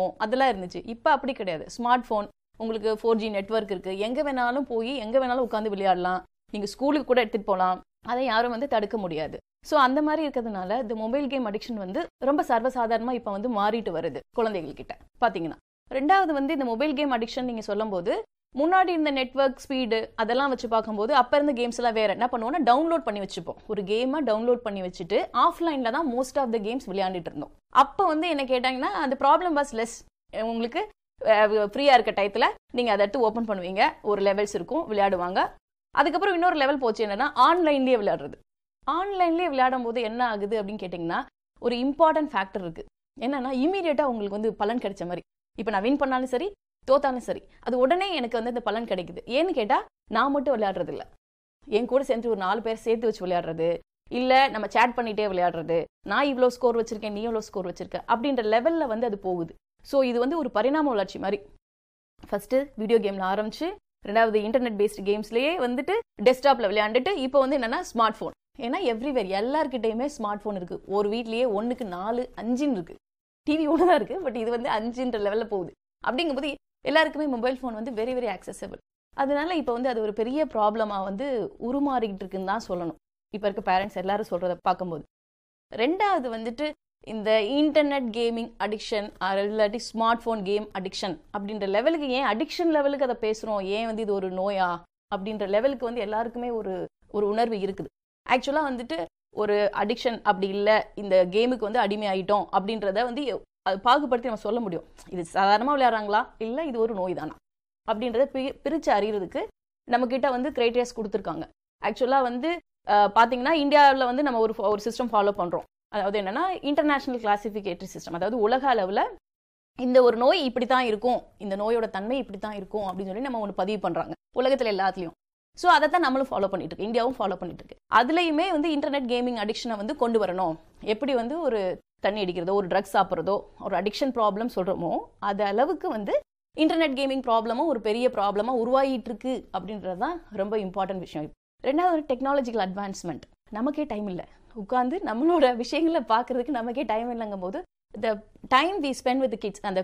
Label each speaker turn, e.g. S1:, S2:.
S1: போகணும் அதெல்லாம் இருந்துச்சு இப்போ அப்படி கிடையாது ஸ்மார்ட் ஃபோன் உங்களுக்கு ஃபோர் ஜி நெட்ஒர்க் இருக்கு எங்க வேணாலும் போய் எங்க வேணாலும் உட்காந்து விளையாடலாம் நீங்க ஸ்கூலுக்கு கூட எடுத்துட்டு போகலாம் அதை யாரும் வந்து தடுக்க முடியாது ஸோ அந்த மாதிரி இருக்கிறதுனால இந்த மொபைல் கேம் அடிக்ஷன் வந்து ரொம்ப சர்வசாதாரணமா இப்போ வந்து மாறிட்டு வருது குழந்தைகள் கிட்ட பாத்தீங்கன்னா ரெண்டாவது வந்து இந்த மொபைல் கேம் அடிக்ஷன் நீங்க சொல்லும்போது முன்னாடி இருந்த நெட்வொர்க் ஸ்பீடு அதெல்லாம் வச்சு பார்க்கும்போது அப்ப இருந்த கேம்ஸ் எல்லாம் வேற என்ன பண்ணுவோம்னா டவுன்லோட் பண்ணி வச்சுப்போம் ஒரு கேமை டவுன்லோட் பண்ணி வச்சுட்டு ஆஃப்லைன்ல தான் மோஸ்ட் ஆஃப் த கேம்ஸ் விளையாண்டுட்டு இருந்தோம் அப்போ வந்து என்ன கேட்டாங்கன்னா அந்த ப்ராப்ளம் வாஸ் லெஸ் உங்களுக்கு ஃப்ரீயா இருக்க டயத்துல நீங்க அதை எடுத்து ஓப்பன் பண்ணுவீங்க ஒரு லெவல்ஸ் இருக்கும் விளையாடுவாங்க அதுக்கப்புறம் இன்னொரு லெவல் போச்சு என்னன்னா ஆன்லைன்லயே விளையாடுறது ஆன்லைன்லயே விளையாடும் போது என்ன ஆகுது அப்படின்னு கேட்டிங்கன்னா ஒரு இம்பார்ட்டன்ட் ஃபேக்டர் இருக்கு என்னன்னா இமீடியட்டா உங்களுக்கு வந்து பலன் கிடைச்ச மாதிரி இப்போ நான் வின் பண்ணாலும் சரி தோத்தாலும் சரி அது உடனே எனக்கு வந்து இந்த பலன் கிடைக்குது ஏன்னு கேட்டா நான் மட்டும் விளையாடுறது இல்ல என் கூட சேர்ந்து ஒரு நாலு பேர் சேர்த்து வச்சு விளையாடுறது இல்ல நம்ம சேட் பண்ணிட்டே விளையாடுறது நான் இவ்வளோ ஸ்கோர் வச்சிருக்கேன் நீ இவ்வளோ ஸ்கோர் வச்சிருக்க அப்படின்ற லெவல்ல வந்து அது போகுது ஸோ இது வந்து ஒரு பரிணாம வளர்ச்சி மாதிரி ஃபர்ஸ்ட் வீடியோ கேம்ல ஆரம்பிச்சு ரெண்டாவது இன்டர்நெட் பேஸ்டு கேம்ஸ்லயே வந்துட்டு டெஸ்க்டாப்ல விளையாண்டுட்டு இப்போ வந்து என்னன்னா ஸ்மார்ட் ஃபோன் ஏன்னா எவ்ரிவேர் எல்லார்கிட்டயுமே ஸ்மார்ட் ஃபோன் இருக்கு ஒரு வீட்லயே ஒண்ணுக்கு நாலு அஞ்சுன்னு இருக்கு டிவி ஒன்று தான் இருக்கு பட் இது வந்து அஞ்சுன்ற லெவல்ல போகுது அப்படிங்கும்போது எல்லாருக்குமே மொபைல் ஃபோன் வந்து வெரி வெரி accessible அதனால இப்போ வந்து அது ஒரு பெரிய ப்ராப்ளமா வந்து உருமாறிக்கிட்டு இருக்குன்னு தான் சொல்லணும் இப்போ இருக்க பேரண்ட்ஸ் எல்லாரும் சொல்றத பார்க்கும்போது ரெண்டாவது வந்துட்டு இந்த இன்டர்நெட் கேமிங் அடிக்ஷன் இல்லாட்டி ஸ்மார்ட் ஃபோன் கேம் அடிக்ஷன் அப்படின்ற லெவலுக்கு ஏன் அடிக்ஷன் லெவலுக்கு அதை பேசுறோம் ஏன் வந்து இது ஒரு நோயா அப்படின்ற லெவலுக்கு வந்து எல்லாருக்குமே ஒரு ஒரு உணர்வு இருக்குது ஆக்சுவலா வந்துட்டு ஒரு அடிக்ஷன் அப்படி இல்லை இந்த கேமுக்கு வந்து அடிமை ஆயிட்டோம் அப்படின்றத வந்து அது பாகுபடுத்தி நம்ம சொல்ல முடியும் இது சாதாரணமா விளையாடுறாங்களா இல்லை இது ஒரு நோய் தானா அப்படின்றத பி- பிரிச்சு அறியறதுக்கு நம்ம கிட்ட வந்து கிரைட்டீரியாஸ் கொடுத்துருக்காங்க ஆக்சுவலா வந்து அஹ், பாத்தீங்கன்னா இந்தியாவில் வந்து நம்ம ஒரு ஒரு சிஸ்டம் ஃபாலோ பண்றோம் அதாவது என்னன்னா இன்டர்நேஷனல் கிளாசிஃபிகேட்டரி சிஸ்டம் அதாவது உலக அளவில் இந்த ஒரு நோய் இப்படி தான் இருக்கும் இந்த நோயோட தன்மை இப்படி தான் இருக்கும் அப்படின்னு சொல்லி நம்ம ஒன்று பதிவு பண்றாங்க உலகத்துல எல்லாத்துலயும் ஸோ அதை தான் நம்மளும் ஃபாலோ பண்ணிட்டு இருக்கு இந்தியாவும் ஃபாலோ பண்ணிட்டு இருக்கு அதுலயுமே வந்து இன்டர்நெட் கேமிங் அடிக்ஷனை வந்து கொண்டு வரணும் எப்படி வந்து ஒரு தண்ணி அடிக்கிறதோ ஒரு ட்ரக்ஸ் சாப்பிட்றதோ ஒரு அடிக்ஷன் ப்ராப்ளம் சொல்றோமோ அது அளவுக்கு வந்து இன்டர்நெட் கேமிங் ப்ராப்ளமும் ஒரு பெரிய ப்ராப்ளமா உருவாகிட்டு இருக்கு அப்படின்றது தான் ரொம்ப இம்பார்ட்டன்ட் விஷயம் ரெண்டாவது டெக்னாலஜிக்கல் அட்வான்ஸ்மெண்ட் நமக்கே டைம் இல்லை உட்காந்து நம்மளோட விஷயங்களை பார்க்கறதுக்கு நமக்கே டைம் இல்லைங்கும் போது the time we spend with kids அந்த